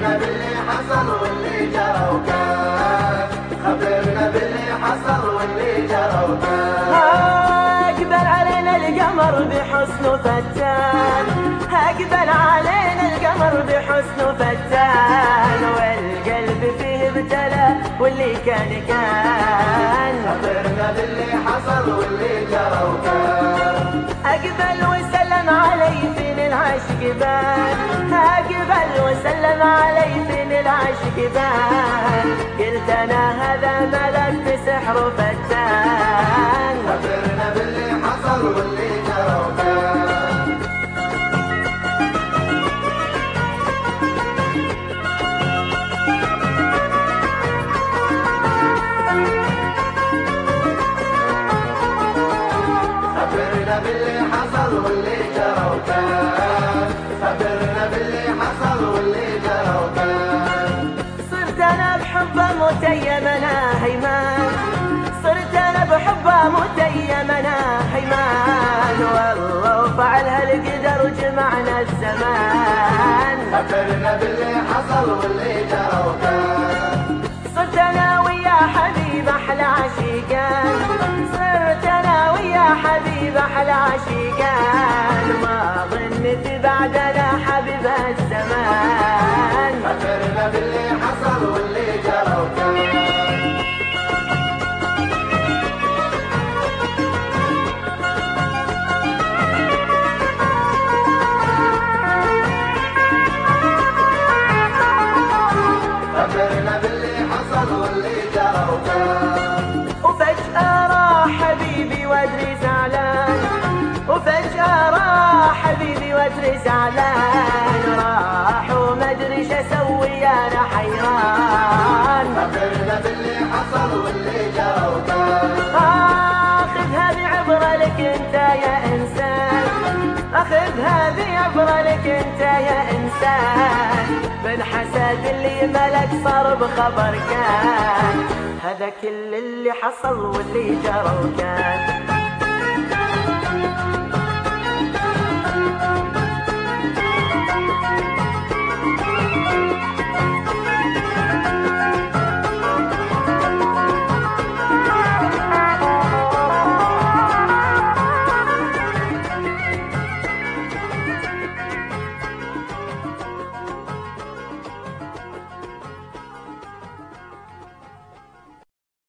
خبرنا باللي حصل واللي جرى وكان خبرنا باللي حصل واللي جرى وكان أقبل علينا القمر بحسن فتان أقبل علينا القمر بحسن فتان والقلب فيه ابتلى واللي كان كان خبرنا باللي حصل واللي جرى وكان أقبل وسلم علي فين العشق بان أقبل وسلم علي فين العشق بان قلت أنا هذا ملك بسحر فتان خبرنا باللي حصل واللي جرى وكان خبرنا باللي حصل واللي جرى وكان خبرنا باللي حصل واللي جرى وكان صرت أنا بحبه متيم أنا هيمان صرت أنا بحبه متيم أنا هيمان والله وفعل هالقدر وجمعنا الزمان خبرنا باللي حصل واللي جرى وكان صرت انا ويا حبيب احلى عشيقان صرت انا ويا حبيب احلى عشيقان ما ظنت بعدنا حبيب الزمان خبرنا باللي حصل واللي جرى وكان خبرنا باللي حصل واللي جرى وكان وفجأة راح حبيبي وادري زعلان وفجأة راح حبيبي وادري زعلان راح وما ادري شو اسوي انا حيران خبرنا باللي حصل واللي جرى وكان اخذها بعبرة لك انت يا انسان اخذها بعبرة لك انت يا انسان من حسد اللي ملك صار بخبر كان هذا كل اللي حصل واللي جرى وكان